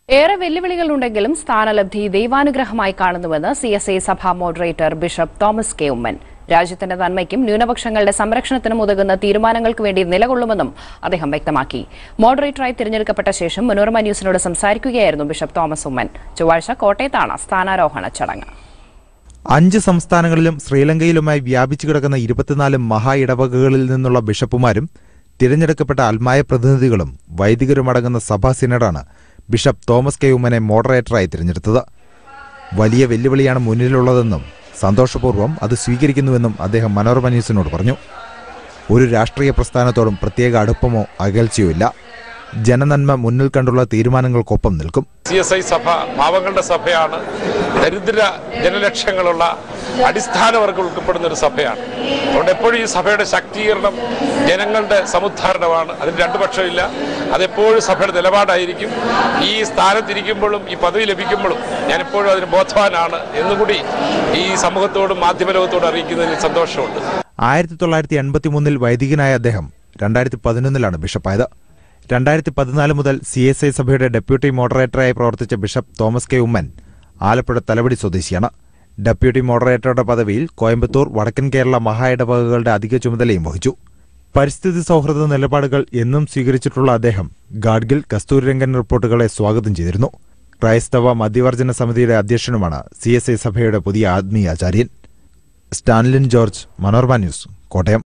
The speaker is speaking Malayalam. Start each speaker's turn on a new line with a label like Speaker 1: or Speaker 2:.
Speaker 1: ഏറെ വെല്ലുവിളികളുണ്ടെങ്കിലും സ്ഥാനലബ്ധി ദൈവാനുഗ്രഹമായി കാണുന്നുവെന്ന് സി എസ് ഐ സഭാ moderator bishop Thomas K Oommen രാജ്യത്തിന്റെ നന്മയ്ക്കും ന്യൂനപക്ഷങ്ങളുടെ സംരക്ഷണത്തിനും ഉതകുന്ന തീരുമാനങ്ങൾക്ക് വേണ്ടി നിലകൊള്ളുമെന്നും അദ്ദേഹം വ്യക്തമാക്കി മോഡറേറ്ററായി തിരഞ്ഞെടുക്കപ്പെട്ട ശേഷം മനോരമ ന്യൂസിനോട് സംസാരിക്കുകയായിരുന്നു ബിഷപ്പ് തോമസ് ഉമ്മൻ ചൊവ്വാഴ്ച കോട്ടയത്താണ് സ്ഥാനാരോഹണ ചടങ്ങ്
Speaker 2: അഞ്ച് സംസ്ഥാനങ്ങളിലും ശ്രീലങ്കയിലുമായി വ്യാപിച്ചു കിടക്കുന്ന ഇരുപത്തിനാല് മഹാ ഇടവകകളിൽ നിന്നുള്ള ബിഷപ്പുമാരും തിരഞ്ഞെടുക്കപ്പെട്ട അൽമായ പ്രതിനിധികളും വൈദികരുമടങ്ങുന്ന സഭാ സിനഡാണ് ബിഷപ്പ് തോമസ് കെ ഉമ്മനെ മോഡറേറ്ററായി തിരഞ്ഞെടുത്തത് വലിയ വെല്ലുവിളിയാണ് മുന്നിലുള്ളതെന്നും സന്തോഷപൂർവ്വം അത് സ്വീകരിക്കുന്നുവെന്നും അദ്ദേഹം മനോരമ ന്യൂസിനോട് പറഞ്ഞു ഒരു രാഷ്ട്രീയ പ്രസ്ഥാനത്തോടും പ്രത്യേക അടുപ്പമോ അകൽച്ചയോ ഇല്ല ജനനന്മ മുന്നിൽ കണ്ടുള്ള തീരുമാനങ്ങൾക്കൊപ്പം നിൽക്കും
Speaker 3: സി എസ് ഐ സഭ പാവങ്ങളുടെ സഭയാണ് ദരിദ്ര ജനലക്ഷങ്ങളുള്ള അടിസ്ഥാന വർഗം ഉൾപ്പെടുന്ന ഒരു സഭയാണ് അതുകൊണ്ട് എപ്പോഴും ഈ സഭയുടെ ശാക്തീകരണം ജനങ്ങളുടെ സമുദ്ധാരണമാണ് അതിന് രണ്ടു പക്ഷമില്ല അതെപ്പോഴും സഭയുടെ നിലപാടായിരിക്കും ഈ സ്ഥാനത്തിരിക്കുമ്പോഴും ഈ പദവി ലഭിക്കുമ്പോഴും ഞാൻ എപ്പോഴും അതിന് ബോധവാനാണ് എന്നുകൂടി ഈ സമൂഹത്തോടും മാധ്യമലോകത്തോടും അറിയിക്കുന്നതിൽ സന്തോഷമുണ്ട്
Speaker 2: ആയിരത്തി തൊള്ളായിരത്തി എൺപത്തി മൂന്നിൽ വൈദികനായ അദ്ദേഹം രണ്ടായിരത്തി പതിനൊന്നിലാണ് ബിഷപ്പായത് രണ്ടായിരത്തി പതിനാല് മുതൽ സി എസ് ഐ സഭയുടെ ഡെപ്യൂട്ടി മോഡറേറ്ററായി പ്രവർത്തിച്ച ബിഷപ്പ് തോമസ് കെ ഉമ്മൻ ആലപ്പുഴ തലവടി സ്വദേശിയാണ് ഡെപ്യൂട്ടി മോഡറേറ്ററുടെ പദവിയിൽ കോയമ്പത്തൂർ വടക്കൻ കേരള മഹാ ഇടവകകളുടെ അധിക ചുമതലയും വഹിച്ചു പരിസ്ഥിതി സൗഹൃദ നിലപാടുകൾ എന്നും സ്വീകരിച്ചിട്ടുള്ള അദ്ദേഹം ഗാഡ്ഗിൽ കസ്തൂരിരംഗൻ റിപ്പോർട്ടുകളെ സ്വാഗതം ചെയ്തിരുന്നു ക്രൈസ്തവ മധ്യവർജന സമിതിയുടെ അധ്യക്ഷനുമാണ് സി എസ് ഐ സഭയുടെ പുതിയ ആത്മീയാചാര്യൻ സ്റ്റാൻലിൻ ജോർജ് മനോർമ ന്യൂസ് കോട്ടയം